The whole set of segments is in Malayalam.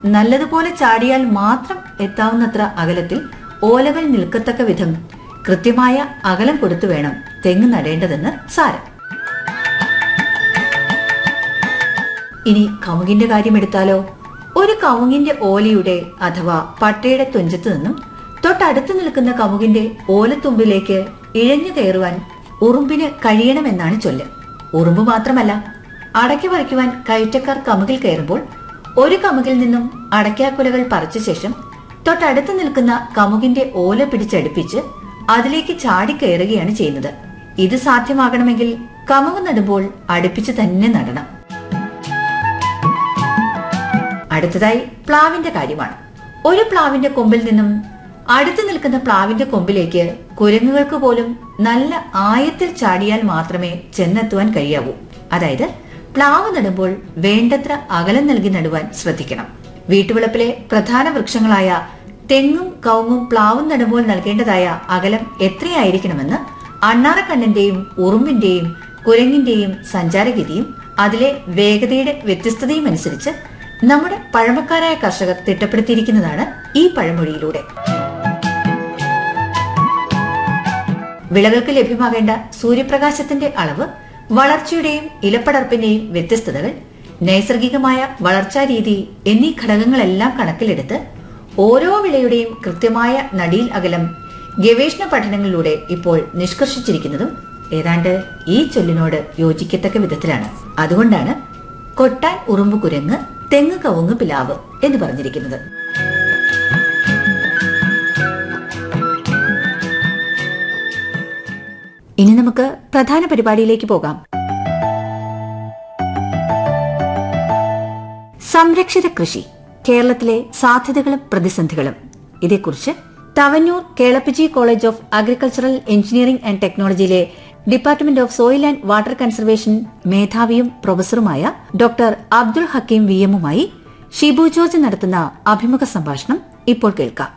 നല്ലതുപോലെ ചാടിയാൽ മാത്രം എത്താവുന്നത്ര അകലത്തിൽ ഓലകൾ നിൽക്കത്തക്ക വിധം കൃത്യമായ അകലം കൊടുത്തു വേണം തെങ്ങ് നടേണ്ടതെന്ന് സാരം ഇനി കവുങ്ങിന്റെ കാര്യമെടുത്താലോ ഒരു കവുങ്ങിന്റെ ഓലയുടെ അഥവാ പട്ടയുടെ തുഞ്ചത്ത് നിന്നും തൊട്ടടുത്ത് നിൽക്കുന്ന കവുങ്ങിന്റെ ഓലത്തുമ്പിലേക്ക് ഇഴഞ്ഞു കയറുവാൻ ഉറുമ്പിന് കഴിയണമെന്നാണ് ചൊല്ല് ഉറുമ്പ് മാത്രമല്ല അടയ്ക്ക പറിക്കുവാൻ കയറ്റക്കാർ കമുകിൽ കയറുമ്പോൾ ഒരു കമുകിൽ നിന്നും അടയ്ക്കാക്കുലകൾ പറിച്ച ശേഷം തൊട്ടടുത്ത് നിൽക്കുന്ന കമുകിന്റെ ഓല പിടിച്ചടുപ്പിച്ച് അതിലേക്ക് ചാടിക്കയറുകയാണ് ചെയ്യുന്നത് ഇത് സാധ്യമാകണമെങ്കിൽ കമുക് നടുമ്പോൾ അടുപ്പിച്ച് തന്നെ നടണം അടുത്തതായി പ്ലാവിന്റെ കാര്യമാണ് ഒരു പ്ലാവിന്റെ കൊമ്പിൽ നിന്നും അടുത്ത് നിൽക്കുന്ന പ്ലാവിന്റെ കൊമ്പിലേക്ക് കുരങ്ങുകൾക്ക് പോലും നല്ല ആയത്തിൽ ചാടിയാൽ മാത്രമേ ചെന്നെത്തുവാൻ കഴിയാവൂ അതായത് പ്ലാവ് നടുമ്പോൾ വേണ്ടത്ര അകലം നൽകി നടുവാൻ ശ്രദ്ധിക്കണം വീട്ടുവളപ്പിലെ പ്രധാന വൃക്ഷങ്ങളായ തെങ്ങും കവുങ്ങും പ്ലാവും നടുമ്പോൾ നൽകേണ്ടതായ അകലം എത്രയായിരിക്കണമെന്ന് അണ്ണാറക്കണ്ണന്റെയും ഉറുമ്പിന്റെയും കുരങ്ങിന്റെയും സഞ്ചാരഗതിയും അതിലെ വേഗതയുടെ വ്യത്യസ്തതയും അനുസരിച്ച് നമ്മുടെ പഴമക്കാരായ കർഷകർ തിട്ടപ്പെടുത്തിയിരിക്കുന്നതാണ് ഈ പഴമൊഴിയിലൂടെ വിളകൾക്ക് ലഭ്യമാകേണ്ട സൂര്യപ്രകാശത്തിന്റെ അളവ് വളർച്ചയുടെയും ഇലപ്പടർപ്പിന്റെയും വ്യത്യസ്തതകൾ നൈസർഗികമായ വളർച്ചാ രീതി എന്നീ ഘടകങ്ങളെല്ലാം കണക്കിലെടുത്ത് ഓരോ വിളയുടെയും കൃത്യമായ നടീൽ അകലം ഗവേഷണ പഠനങ്ങളിലൂടെ ഇപ്പോൾ നിഷ്കർഷിച്ചിരിക്കുന്നതും ഏതാണ്ട് ഈ ചൊല്ലിനോട് യോജിക്കത്തക്ക വിധത്തിലാണ് അതുകൊണ്ടാണ് കൊട്ടാൻ ഉറുമ്പ് കുരങ്ങ് തെങ്ങ് കവുങ്ങ് പിലാവ് എന്ന് പറഞ്ഞിരിക്കുന്നത് ഇനി നമുക്ക് പ്രധാന പരിപാടിയിലേക്ക് പോകാം സംരക്ഷിത കൃഷി കേരളത്തിലെ സാധ്യതകളും പ്രതിസന്ധികളും ഇതേക്കുറിച്ച് Tavanur Kelappaji college of agricultural engineering and ടെക്നോളജിയിലെ department of soil and water conservation മേധാവിയും പ്രൊഫസറുമായ ഡോക്ടർ അബ്ദുൾ ഹക്കീം വി എമ്മുമായി ഷിബു ജോർജ് നടത്തുന്ന അഭിമുഖ സംഭാഷണം ഇപ്പോൾ കേൾക്കാം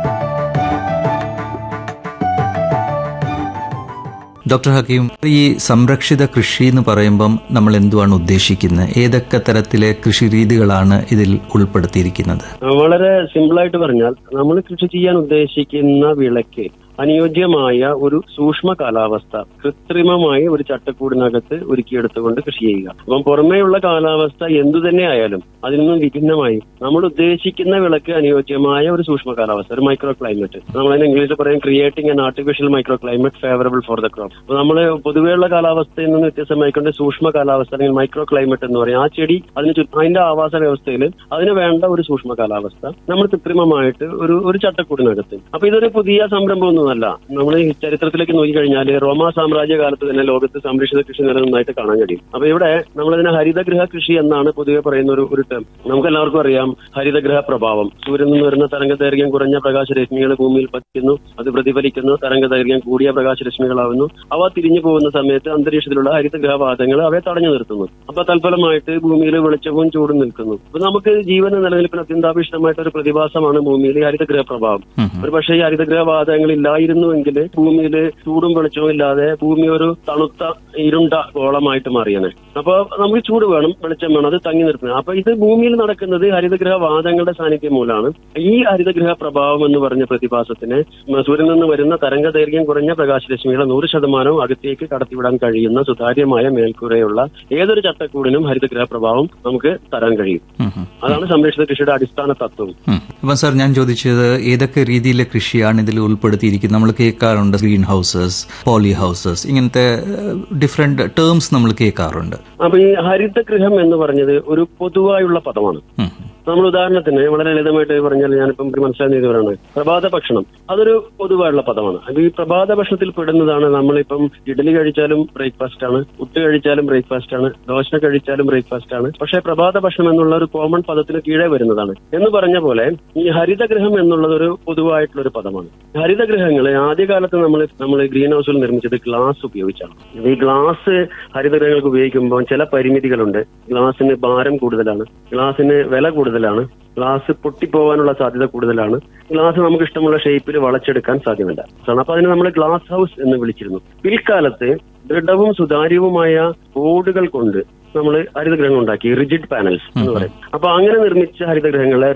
ഡോക്ടർ ഹക്കീം ഈ സംരക്ഷിത കൃഷി എന്ന് പറയുമ്പം നമ്മൾ എന്തുവാണ് ഉദ്ദേശിക്കുന്നത് ഏതൊക്കെ തരത്തിലെ കൃഷി രീതികളാണ് ഇതിൽ ഉൾപ്പെടുത്തിയിരിക്കുന്നത് വളരെ സിമ്പിളായിട്ട് പറഞ്ഞാൽ നമ്മൾ കൃഷി ചെയ്യാൻ ഉദ്ദേശിക്കുന്ന വിളയ്ക്ക് അനുയോജ്യമായ ഒരു സൂക്ഷ്മ കാലാവസ്ഥ കൃത്രിമമായ ഒരു ചട്ടക്കൂടിനകത്ത് ഒരുക്കിയെടുത്തുകൊണ്ട് കൃഷി ചെയ്യുക അപ്പം പുറമേയുള്ള കാലാവസ്ഥ എന്തു തന്നെ ആയാലും അതിൽ നിന്നും വിഭിന്നമായി നമ്മൾ ഉദ്ദേശിക്കുന്ന വിളക്ക് അനുയോജ്യമായ ഒരു സൂക്ഷ്മ കാലാവസ്ഥ ഒരു മൈക്രോ ക്ലൈമറ്റ് നമ്മൾ അതിന് ഇംഗ്ലീഷിൽ പറയും creating an artificial micro climate favourable for the crop അപ്പൊ നമ്മൾ പൊതുവെയുള്ള കാലാവസ്ഥയിൽ നിന്ന് വ്യത്യസ്തമായിക്കൊണ്ട് സൂക്ഷ്മ കാലാവസ്ഥ അല്ലെങ്കിൽ മൈക്രോ ക്ലൈമറ്റ് എന്ന് പറയും ആ ചെടി അതിന് ചുറ്റും അതിന്റെ ആവാസ വ്യവസ്ഥയിൽ അതിന് വേണ്ട ഒരു സൂക്ഷ്മ കാലാവസ്ഥ നമ്മൾ കൃത്രിമമായിട്ട് ഒരു ഒരു ചട്ടക്കൂടിനകത്ത് അപ്പൊ ഇതൊരു പുതിയ സംരംഭമൊന്നുമല്ല നമ്മൾ ഈ ചരിത്രത്തിലേക്ക് നോക്കിക്കഴിഞ്ഞാൽ റോമാ സാമ്രാജ്യ കാലത്ത് തന്നെ ലോകത്ത് സംരക്ഷിത കൃഷി നിലനിന്നായിട്ട് കാണാൻ കഴിയും അപ്പൊ ഇവിടെ നമ്മളതിനെ ഹരിതഗൃഹ കൃഷി എന്നാണ് പൊതുവെ പറയുന്ന ഒരു ഒരു ടേം നമുക്ക് എല്ലാവർക്കും അറിയാം ഹരിതഗൃഹ പ്രഭാവം സൂര്യനിൽ നിന്ന് വരുന്ന തരംഗദൈർഘ്യം കുറഞ്ഞ പ്രകാശരശ്മികൾ ഭൂമിയിൽ പതിക്കുന്നു അത് പ്രതിഫലിക്കുന്നു തരംഗദൈർഘ്യം കൂടിയ പ്രകാശരശ്മികളാവുന്നു അവ തിരിഞ്ഞു പോകുന്ന സമയത്ത് അന്തരീക്ഷത്തിലുള്ള ഹരിതഗ്രഹവാദങ്ങൾ അവയെ തടഞ്ഞു നിർത്തുന്നു അപ്പൊ തൽഫലമായിട്ട് ഭൂമിയിൽ വെളിച്ചവും ചൂടും നിൽക്കുന്നു അപ്പൊ നമുക്ക് ജീവന നിലനിൽപ്പിന് അത്യന്താപേക്ഷിതമായിട്ട് ഒരു പ്രതിഭാസമാണ് ഭൂമിയിൽ ഈ ഹരിതഗ്രഹ പ്രഭാവം ഒരു പക്ഷേ ഈ ഹരിതഗ്രഹവാദങ്ങൾ ഇല്ലായിരുന്നുവെങ്കിൽ ഭൂമിയിൽ ചൂടും വെളിച്ചവും ഇല്ലാതെ ഭൂമി ഒരു തണുത്ത ഇരുണ്ട ഗോളമായിട്ട് മാറിയാണ് അപ്പൊ നമുക്ക് ചൂട് വേണം വെളിച്ചം വേണം അത് തങ്ങി നിർത്തുന്നത് അപ്പൊ ഇത് ഭൂമിയിൽ നടക്കുന്നത് ഹരിതഗ്രഹവാദങ്ങളുടെ സാന്നിധ്യം മൂലമാണ് ഈ ഹരിതഗ്രഹ പ്രഭാവം എന്ന് പറഞ്ഞ പ്രതിഭാസത്തിന് സൂര്യനിൽ നിന്ന് വരുന്ന തരംഗ ദൈർഘ്യം കുറഞ്ഞ പ്രകാശരശ്മികളെ നൂറ് ശതമാനവും അകത്തേക്ക് കടത്തിവിടാൻ കഴിയുന്ന സുതാര്യമായ മേൽക്കൂരയുള്ള ഏതൊരു ചട്ടക്കൂടിനും ഹരിതഗ്രഹ പ്രഭാവം നമുക്ക് തരാൻ കഴിയും ഉം ഉം. അതാണ് സംരക്ഷിത കൃഷിയുടെ അടിസ്ഥാന തത്വം ഉം. അപ്പം സാർ ഞാൻ ചോദിച്ചത് ഏതൊക്കെ രീതിയിലെ കൃഷിയാണ് ഇതിൽ ഉൾപ്പെടുത്തിയിരിക്കുന്നത് നമ്മൾ കേൾക്കാറുണ്ട് ഗ്രീൻ ഹൗസസ് പോളി ഹൗസസ് ഇങ്ങനത്തെ ഡിഫറെന്റ് ടേംസ് നമ്മൾ കേൾക്കാറുണ്ട് അപ്പൊ ഈ ഹരിതഗൃഹം എന്ന് പറഞ്ഞത് ഒരു പൊതുവായുള്ള പദമാണ് ഉം. നമ്മൾ ഉദാഹരണത്തിന് വളരെ ലളിതമായിട്ട് പറഞ്ഞാൽ ഞാനിപ്പം മനസ്സിലാകുന്ന ഇത് പറയുന്നത് പ്രഭാത ഭക്ഷണം അതൊരു പൊതുവായുള്ള പദമാണ് അപ്പൊ ഈ പ്രഭാത ഭക്ഷണത്തിൽ പെടുന്നതാണ് നമ്മളിപ്പം ഇഡലി കഴിച്ചാലും ബ്രേക്ക്ഫാസ്റ്റ് ആണ് പുട്ട് കഴിച്ചാലും ബ്രേക്ക്ഫാസ്റ്റ് ആണ് ദോശ കഴിച്ചാലും ബ്രേക്ക്ഫാസ്റ്റ് ആണ് പക്ഷേ പ്രഭാത ഭക്ഷണം എന്നുള്ള ഒരു കോമൺ പദത്തിന് കീഴേ വരുന്നതാണ് എന്ന് പറഞ്ഞ പോലെ ഈ ഹരിതഗൃഹം എന്നുള്ളത് ഒരു പൊതുവായിട്ടുള്ള ഒരു പദമാണ് ഹരിതഗൃഹങ്ങൾ ആദ്യകാലത്ത് നമ്മൾ നമ്മൾ ഗ്രീൻ ഹൗസിൽ നിർമ്മിച്ചത് ഗ്ലാസ് ഉപയോഗിച്ചാണ് ഈ ഗ്ലാസ് ഹരിതഗൃഹങ്ങൾക്ക് ഉപയോഗിക്കുമ്പോൾ ചില പരിമിതികളുണ്ട് ഗ്ലാസിന് ഭാരം കൂടുതലാണ് ഗ്ലാസിന് വില കൂടുതലാണ് ഗ്ലാസ് പൊട്ടിപ്പോവാനുള്ള സാധ്യത കൂടുതലാണ് ഗ്ലാസ് നമുക്ക് ഇഷ്ടമുള്ള ഷേപ്പിൽ വളച്ചെടുക്കാൻ സാധ്യമല്ല അപ്പൊ അതിന് നമ്മൾ ഗ്ലാസ് ഹൗസ് എന്ന് വിളിച്ചിരുന്നു പിൽക്കാലത്ത് ദൃഢവും സുതാര്യവുമായ ബോർഡുകൾ കൊണ്ട് നമ്മൾ ഹരിതഗ്രഹങ്ങൾ ഉണ്ടാക്കി റിജിഡ് പാനൽസ് എന്ന് പറയും അപ്പൊ അങ്ങനെ നിർമ്മിച്ച ഹരിതഗ്രഹങ്ങളെ